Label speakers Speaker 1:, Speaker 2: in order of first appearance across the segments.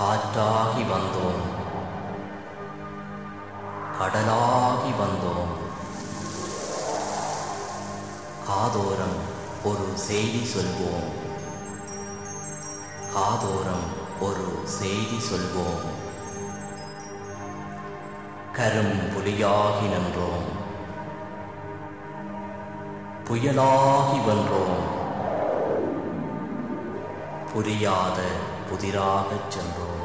Speaker 1: காற்றாகி வந்தோம் கடலாகி வந்தோம் காதோரம் ஒரு செய்தி சொல்வோம் காதோரம் ஒரு செய்தி சொல்வோம் கரும் புலியாகி நின்றோம் புயலாகி வென்றோம் புரியாத புதிராகச் சென்றோம்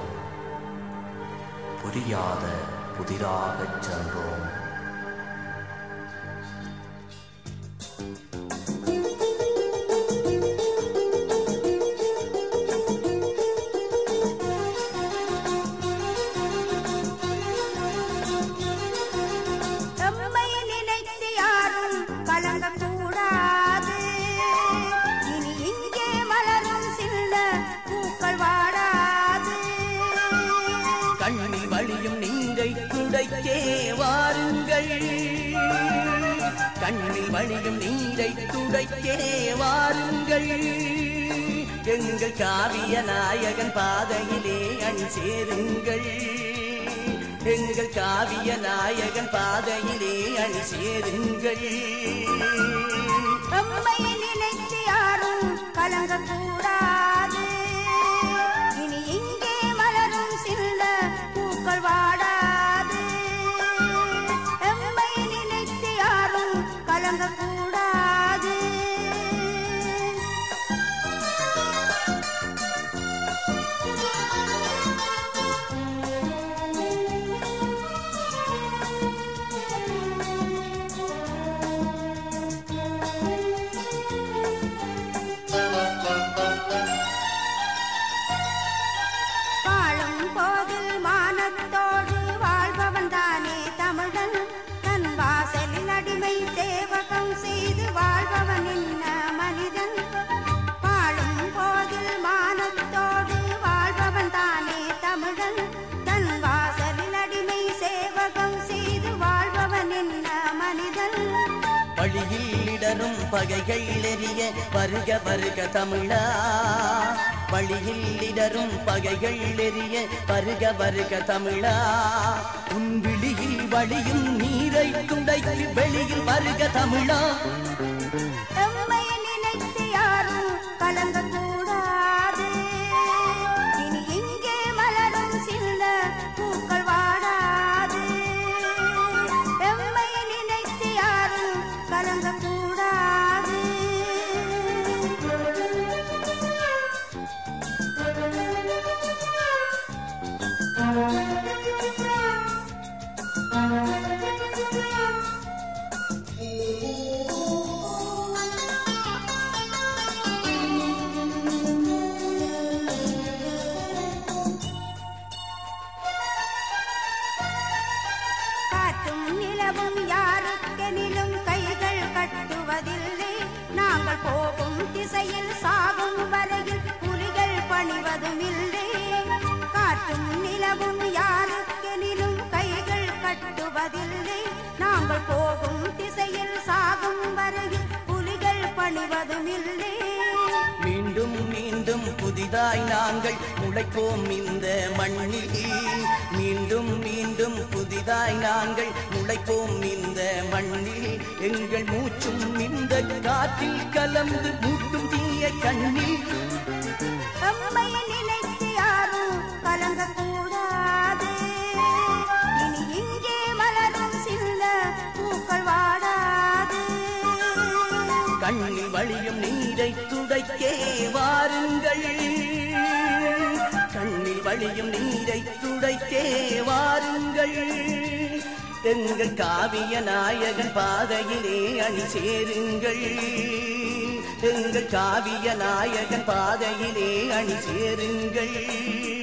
Speaker 1: புரியாத புதிராகச் சென்றோம்
Speaker 2: எம்மை நினைத்து யாரும் கலங்கக்கூடாது இனி இங்கே மலரும் சின்ன பூக்கள் வாடாது
Speaker 3: கண்ணில் வழியும் நீரை துடைக்கே வாருங்கள் கண்ணில் வழியும் நீரை துடைக்கே வாருங்கள் எங்கள் காவிய நாயகன் பாதையிலே அணி சேருங்கள் எங்கள் காவிய நாயகன் பாதையிலே அணி சேருங்கள்
Speaker 2: எம்மை நினைத்து யாரும் கலங்கக்கூடாது இனி இங்கே மலரும் சின்ன பூக்கள் வாடாது எம்மை நினைத்து யாரும் கலங்கக்கூடாது வாழும் போதில் மானத்தோடு வாழ்பவன் தானே தமிழன் தன் வாசலில் அடிமை சேவகம் செய்து வாழ்பவன் என்ன மனிதன் வாழும் போதில் மானத்தோடு வாழ்பவன் தானே தமிழன் தன் வாசலில் அடிமை சேவகம் செய்து வாழ்பவன் என்ன மனிதன்
Speaker 3: வழியில் இடரும் பகைகள் எரிய வருக வருக தமிழா வழியில் இடரும் பகைகள் எரிய வருக வருக தமிழா உன் விழியில் வழியும் நீரை துடைத்து வெளியில் வருக தமிழா
Speaker 2: எம்மை நினைத்து யாரும் கலங்கக்கூடாது இனி இங்கே மலரும் சின்ன பூக்கள் வாடாது எம்மை நினைத்து யாரும் கலங்கக்கூடாது காற்றும் நிலவும் யாருக்கெனிலும் கைகள் கட்டுவதில்லை நாங்கள் போகும் திசையில் சாகும் வரையில் புலிகள் பணிவதும் இல்லை காற்றும் நிலவும் யாருக்கெனிலும் கைகள் கட்டுவதில்லை நாங்கள் போகும் திசையில் சாகும் வரையில் புலிகள் பணிவதும் இல்லை
Speaker 3: மீண்டும் மீண்டும் புதிதாய் நாங்கள் முளைப்போம் இந்த மண்ணில் மீண்டும் மீண்டும் புதிதாய் நாங்கள் முளைப்போம் இந்த மண்ணில் எங்கள் மூச்சும் இந்த காற்றில் கலந்து மூட்டும் தீய கண்ணில்
Speaker 2: எம்மை நினைத்து யாரும் கலங்கக்கூடாது இனி இங்கே மலரும் சின்ன பூக்கள் வாடாது
Speaker 3: கண்ணில் வழியும் நீரை துடைக்கே வாருங்கள் கண்ணில் வழியும் நீரை துடைக்கே வாருங்கள் எங்கள் காவிய நாயகன் பாதையிலே அணி சேருங்கள் எங்கள் காவிய நாயகன் பாதையிலே அணி சேருங்கள்